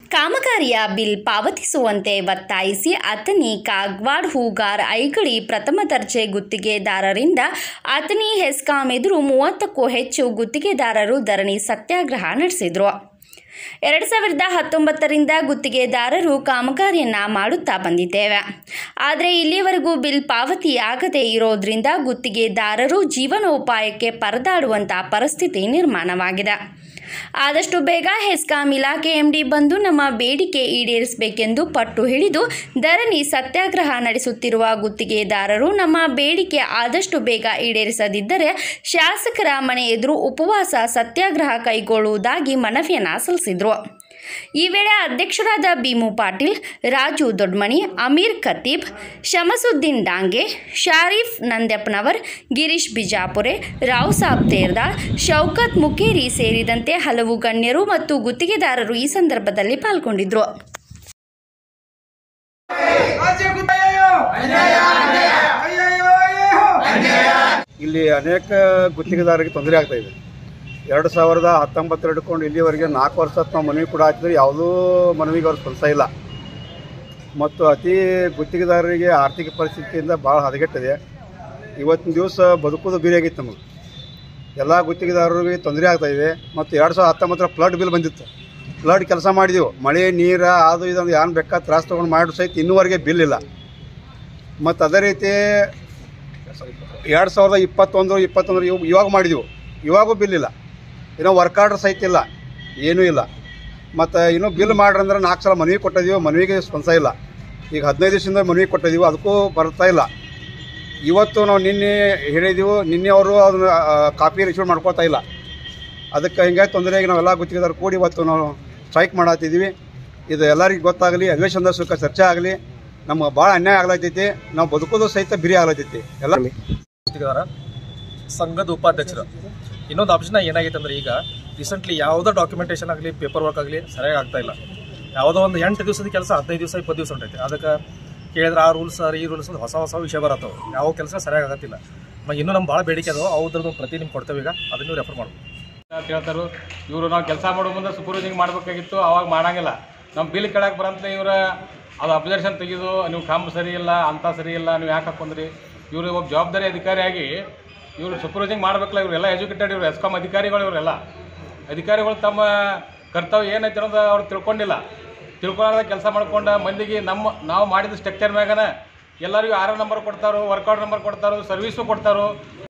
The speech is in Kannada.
ಕಾಮಗಾರಿಯ ಬಿಲ್ ಪಾವತಿಸುವಂತೆ ಒತ್ತಾಯಿಸಿ ಅಥಣಿ ಕಾಗವಾಡ್ ಹೂಗಾರ್ ಐಗಳಿ ಪ್ರಥಮ ದರ್ಜೆ ಗುತ್ತಿಗೆದಾರರಿಂದ ಅಥಣಿ ಹೆಸ್ಕಾಂ ಎದುರು ಮೂವತ್ತಕ್ಕೂ ಹೆಚ್ಚು ಗುತ್ತಿಗೆದಾರರು ಧರಣಿ ಸತ್ಯಾಗ್ರಹ ನಡೆಸಿದರು ಎರಡು ಸಾವಿರದ ಹತ್ತೊಂಬತ್ತರಿಂದ ಗುತ್ತಿಗೆದಾರರು ಕಾಮಗಾರಿಯನ್ನು ಮಾಡುತ್ತಾ ಬಂದಿದ್ದೇವೆ ಆದರೆ ಇಲ್ಲಿಯವರೆಗೂ ಬಿಲ್ ಪಾವತಿಯಾಗದೇ ಇರೋದ್ರಿಂದ ಗುತ್ತಿಗೆದಾರರು ಜೀವನೋಪಾಯಕ್ಕೆ ಪರದಾಡುವಂಥ ಪರಿಸ್ಥಿತಿ ನಿರ್ಮಾಣವಾಗಿದೆ ಆದಷ್ಟು ಬೇಗ ಹೆಸ್ಕಾಂ ಇಲಾಖೆ ಎಂಡಿ ಬಂದು ನಮ್ಮ ಬೇಡಿಕೆ ಈಡೇರಿಸಬೇಕೆಂದು ಪಟ್ಟು ಹಿಡಿದು ಧರಣಿ ಸತ್ಯಾಗ್ರಹ ನಡೆಸುತ್ತಿರುವ ಗುತ್ತಿಗೆದಾರರು ನಮ್ಮ ಬೇಡಿಕೆ ಆದಷ್ಟು ಬೇಗ ಈಡೇರಿಸದಿದ್ದರೆ ಶಾಸಕರ ಮನೆ ಎದುರು ಉಪವಾಸ ಸತ್ಯಾಗ್ರಹ ಕೈಗೊಳ್ಳುವುದಾಗಿ ಮನವಿಯನ್ನು ಸಲ್ಲಿಸಿದರು ಈ ವೇಳೆ ಅಧ್ಯಕ್ಷರಾದ ಭೀಮು ಪಾಟೀಲ್ ರಾಜು ದೊಡ್ಮಣಿ ಅಮೀರ್ ಖತೀಬ್ ಶಮಸುದ್ದೀನ್ ಡಾಂಗೆ ಶಾರೀಫ್ ನಂದ್ಯಪ್ಪನವರ್ ಗಿರೀಶ್ ಬಿಜಾಪುರೆ ರಾವ್ ಸಾಬ್ ತೇರ್ದಾಳ್ ಶೌಕತ್ ಮುಖೇರಿ ಸೇರಿದಂತೆ ಹಲವು ಗಣ್ಯರು ಮತ್ತು ಗುತ್ತಿಗೆದಾರರು ಈ ಸಂದರ್ಭದಲ್ಲಿ ಪಾಲ್ಗೊಂಡಿದ್ದರು ರಾಜ್ಯ ಗುತ್ತಯ್ಯೋ ಅಯ್ಯಯ್ಯೋ ಅಯ್ಯಯ್ಯೋ ಇಲ್ಲಿ ಅನೇಕ ಗುತ್ತಿಗೆದಾರರಿಗೆ ತೊಂದರೆ ಆಗ್ತಾ ಇದೆ ಎರಡು ಸಾವಿರದ ಹತ್ತೊಂಬತ್ತರ ಹಿಡ್ಕೊಂಡು ಇಲ್ಲಿವರೆಗೆ ನಾಲ್ಕು ವರ್ಷ ನಾವು ಮನವಿ ಕೂಡ ಹಾಕಿದ್ರೆ ಯಾವುದೂ ಮನವಿಗೆ ಅವ್ರು ಸ್ಪಂದಿಸ್ತಾ ಇಲ್ಲ ಮತ್ತು ಅತಿ ಗುತ್ತಿಗೆದಾರರಿಗೆ ಆರ್ಥಿಕ ಪರಿಸ್ಥಿತಿಯಿಂದ ಭಾಳ ಹದಗೆಟ್ಟಿದೆ ಇವತ್ತಿನ ದಿವಸ ಬದುಕೋದು ಗುರಿಯಾಗಿತ್ತು ನಮಗೆ ಎಲ್ಲ ಗುತ್ತಿಗೆದಾರರಿಗೆ ತೊಂದರೆ ಆಗ್ತಾ ಇದೆ ಮತ್ತು ಎರಡು ಸಾವಿರದ ಹತ್ತೊಂಬತ್ತರ ಫ್ಲಡ್ ಬಿಲ್ ಬಂದಿತ್ತು ಫ್ಲಡ್ ಕೆಲಸ ಮಾಡಿದೆವು ಮಳೆ ನೀರು ಅದು ಇದೊಂದು ಏನು ಬೇಕಾದ ತ್ರಾಸ ತೊಗೊಂಡು ಮಾಡಿದ್ರು ಸಹಿತ ಇನ್ನೂವರೆಗೆ ಬಿಲ್ ಇಲ್ಲ ಮತ್ತು ಅದೇ ರೀತಿ ಎರಡು ಸಾವಿರದ ಇಪ್ಪತ್ತೊಂದು ಇಪ್ಪತ್ತೊಂದರ ಇವ್ ಇವಾಗ ಮಾಡಿದೆವು ಇವಾಗೂ ಬಿಲ್ ಇಲ್ಲ ಇನ್ನೂ ವರ್ಕ್ ಆರ್ಡರ್ ಸಹಿತ ಇಲ್ಲ ಏನೂ ಇಲ್ಲ ಮತ್ತು ಇನ್ನೂ ಬಿಲ್ ಮಾಡ್ರಿ ಅಂದ್ರೆ ನಾಲ್ಕು ಸಲ ಮನವಿ ಕೊಟ್ಟಿದ್ದೀವಿ ಮನವಿಗೆ ಸ್ಪಂದಿಸ ಇಲ್ಲ ಈಗ ಹದಿನೈದು ದಿವಸದಿಂದ ಮನವಿ ಕೊಟ್ಟಿದ್ದೀವಿ ಅದಕ್ಕೂ ಬರ್ತಾ ಇಲ್ಲ ಇವತ್ತು ನಾವು ನಿನ್ನೆ ಹೇಳಿದೆವು ನಿನ್ನೆ ಅವರು ಅದನ್ನ ಕಾಪಿ ರಿಸೀವ್ ಮಾಡ್ಕೊಳ್ತಾ ಇಲ್ಲ ಅದಕ್ಕೆ ಹಿಂಗಾಗಿ ತೊಂದರೆಯಾಗಿ ನಾವೆಲ್ಲ ಗುತ್ತಿಗೆದಾರ ಕೂಡಿ ಇವತ್ತು ನಾವು ಸ್ಟ್ರೈಕ್ ಮಾಡತ್ತಿದ್ದೀವಿ ಇದು ಎಲ್ಲರಿಗೂ ಗೊತ್ತಾಗಲಿ ಅಧಿವೇಶನದ ಸುಖ ಚರ್ಚೆ ಆಗಲಿ ನಮ್ಗೆ ಭಾಳ ಅನ್ಯಾಯ ಆಗ್ಲತ್ತೈತಿ ನಾವು ಬದುಕೋದು ಸಹಿತ ಬಿರಿ ಆಗ್ಲತ್ತೈತಿ ಎಲ್ಲ ಗುತ್ತಿಗೆದಾರ ಸಂಘದ ಉಪಾಧ್ಯಕ್ಷರು ಇನ್ನೊಂದು ಆಪ್ಷನ್ ಏನಾಗೈತೆ ಅಂದ್ರೆ ಈಗ ರೀಸೆಂಟ್ಲಿ ಯಾವುದೋ ಡಾಕ್ಯುಮೆಂಟೇಷನ್ ಆಗಲಿ ಪೇಪರ್ ವರ್ಕ್ ಆಗಲಿ ಸರಿಯಾಗಿ ಆಗ್ತಾ ಇಲ್ಲ ಯಾವುದೋ ಒಂದು ಎಂಟು ದಿವಸದ ಕೆಲಸ ಹದಿನೈದು ದಿವಸ ಇಪ್ಪತ್ತು ದಿವಸ ಉಂಟೈತೆ ಅದಕ್ಕೆ ಕೇಳಿದ್ರೆ ಆ ರೂಲ್ಸ್ ಈ ರೂಲ್ಸ್ ಹೊಸ ಹೊಸ ವಿಷಯ ಬರತ್ತವೆ ಯಾವ ಕೆಲಸ ಸರಿಯಾಗಿ ಆಗತ್ತಿಲ್ಲ ಮ- ಇನ್ನೂ ನಮ್ಮ ಭಾಳ ಬೇಡಿಕೆ ಅದಾವೆ ಅವ್ರದ್ದು ಪ್ರತಿ ನಿಮ್ಗೆ ಕೊಡ್ತೇವೆ ಈಗ ಅದನ್ನು ರೆಫರ್ ಮಾಡ್ಬೋದು ಅಂತ ಹೇಳ್ತಾರೆ ಇವರು ನಾವು ಕೆಲಸ ಮಾಡೋ ಮುಂದೆ ಸೂಪರ್ವೈಸಿಂಗ್ ಮಾಡಬೇಕಾಗಿತ್ತು ಅವಾಗ ಮಾಡಂಗಿಲ್ಲ ನಮ್ಮ ಬಿಲ್ ಕೆಳಗೆ ಬರಂತಲೇ ಇವ್ರ ಅದು ಅಬ್ಸರ್ವೇಷನ್ ತೆಗೆದು ನೀವು ಕಂಬ ಸರಿ ಇಲ್ಲ ಅಂತ ಸರಿ ಇಲ್ಲ ನೀವು ಯಾಕೆ ಹಾಕೊಂಡ್ರಿ ಇವರು ಒಬ್ಬ ಜವಾಬ್ದಾರಿ ಅಧಿಕಾರಿಯಾಗಿ ಇವರು ಸೂಪರ್ವೈಸಿಂಗ್ ಮಾಡಬೇಕಲ್ಲ ಇವರೆಲ್ಲ ಎಜುಕೇಟೆಡ್ ಇವರು ಎಸ್ಕಾಮ್ ಅಧಿಕಾರಿಗಳು ಇವರೆಲ್ಲ ಅಧಿಕಾರಿಗಳು ತಮ್ಮ ಕರ್ತವ್ಯ ಏನೈತೆ ಅನ್ನೋದು ಅವ್ರು ತಿಳ್ಕೊಂಡಿಲ್ಲ ತಿಳ್ಕೊಳ್ಳಾರ್ದ ಕೆಲಸ ಮಾಡ್ಕೊಂಡು ಮಂದಿಗೆ ನಮ್ಮ ನಾವು ಮಾಡಿದ ಸ್ಟ್ರಕ್ಚರ್ ಮ್ಯಾಗನ ಎಲ್ಲರಿಗೂ ಆರ್ ನಂಬರ್ ಕೊಡ್ತಾರೋ ವರ್ಕೌಟ್ ನಂಬರ್ ಕೊಡ್ತಾರೋ ಸರ್ವಿಸು ಕೊಡ್ತಾರೋ